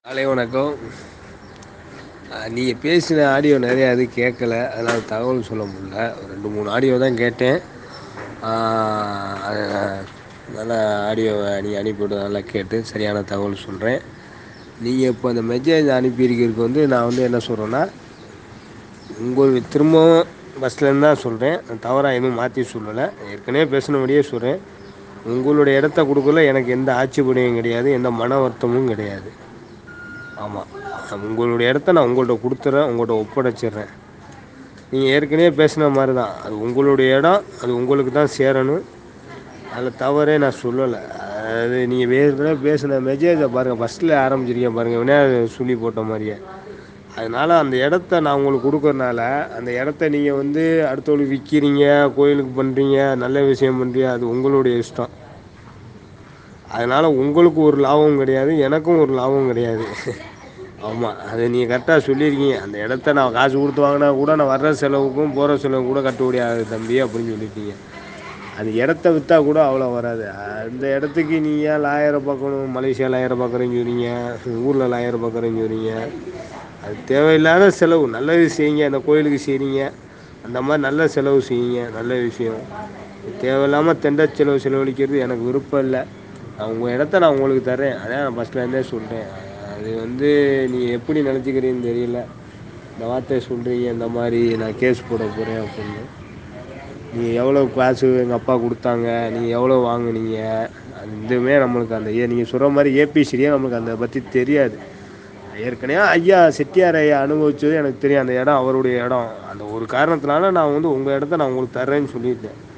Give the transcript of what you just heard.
காலை வணக்கம் நீங்கள் பேசின ஆடியோ நிறையா இது கேட்கல அதனால் தகவல் சொல்ல முடில ஒரு ரெண்டு மூணு ஆடியோ தான் கேட்டேன் அது நல்லா ஆடியோவை நீங்கள் அனுப்பிவிட்டு நல்லா கேட்டு சரியான தகவல் சொல்கிறேன் நீங்கள் இப்போ அந்த மெசேஜ் அனுப்பியிருக்கிறதுக்கு வந்து நான் வந்து என்ன சொல்கிறேன்னா உங்களுக்கு திரும்பவும் ஃபஸ்ட்லேருந்து தான் சொல்கிறேன் தவறாக எதுவும் மாற்றி சொல்லலை ஏற்கனவே பேசினபடியே சொல்கிறேன் உங்களுடைய இடத்த கொடுக்கல எனக்கு எந்த ஆட்சேபனையும் கிடையாது எந்த மன வருத்தமும் கிடையாது ஆமாம் உங்களுடைய இடத்த நான் உங்கள்கிட்ட கொடுத்துட்றேன் உங்கள்கிட்ட ஒப்படைச்சிட்றேன் நீங்கள் ஏற்கனவே பேசின மாதிரி தான் அது உங்களுடைய இடம் அது உங்களுக்கு தான் சேரணும் அதில் தவறே நான் சொல்லலை அது நீங்கள் ஏற்கனவே பேசின மெசேஜை பாருங்கள் ஃபஸ்ட்டில் ஆரம்பிச்சிருக்கேன் பாருங்கள் விநாயகர் சொல்லி போட்ட மாதிரியே அதனால் அந்த இடத்த நான் உங்களுக்கு கொடுக்கறனால அந்த இடத்த நீங்கள் வந்து அடுத்தவங்களுக்கு விற்கிறீங்க கோயிலுக்கு பண்ணுறீங்க நல்ல விஷயம் பண்ணுறீங்க அது உங்களுடைய இஷ்டம் அதனால் உங்களுக்கு ஒரு லாபமும் கிடையாது எனக்கும் ஒரு லாபமும் கிடையாது ஆமாம் அதை நீங்கள் கரெக்டாக சொல்லியிருக்கீங்க அந்த இடத்த நான் காசு கொடுத்து வாங்கினா கூட நான் வர்ற செலவுக்கும் போகிற செலவுக்கும் கூட கட்டுப்படி ஆகுது தம்பி அப்படின்னு சொல்லியிருக்கீங்க அது இடத்த விற்றா கூட அவ்வளோ வராது அந்த இடத்துக்கு நீ ஏன் லாயரை பார்க்கணும் மலேசியா லாயரை பார்க்குறேன்னு சொல்கிறீங்க ஊரில் லாயரை பார்க்குறேன்னு சொல்கிறீங்க அது தேவையில்லாத செலவு நல்லது செய்யுங்க அந்த கோயிலுக்கு செய்கிறீங்க அந்த மாதிரி நல்ல செலவு செய்யுங்க நல்ல விஷயம் தேவையில்லாமல் தெண்ட செலவு செலவழிக்கிறது எனக்கு விருப்பம் இல்லை நான் உங்கள் இடத்த நான் உங்களுக்கு தரேன் அதான் நான் ஃபஸ்ட்லேருந்தே சொல்கிறேன் அது வந்து நீங்கள் எப்படி நினச்சிக்கிறீங்கன்னு தெரியல இந்த வார்த்தையை சொல்கிறீங்க இந்த மாதிரி நான் கேஸ் போட போகிறேன் அப்படின்னு நீங்கள் எவ்வளோ காசு எங்கள் அப்பா கொடுத்தாங்க நீங்கள் எவ்வளோ வாங்குனீங்க அது இதுவுமே நம்மளுக்கு அந்த ஏ நீங்கள் சொல்கிற மாதிரி ஏபிசிடியே நம்மளுக்கு அந்த பற்றி தெரியாது ஏற்கனவே ஐயா செட்டியார் ஐயா அனுபவிச்சது எனக்கு தெரியும் அந்த இடம் அவருடைய இடம் அந்த ஒரு காரணத்தினால நான் வந்து உங்கள் இடத்த நான் உங்களுக்கு தர்றேன்னு சொல்லியிருந்தேன்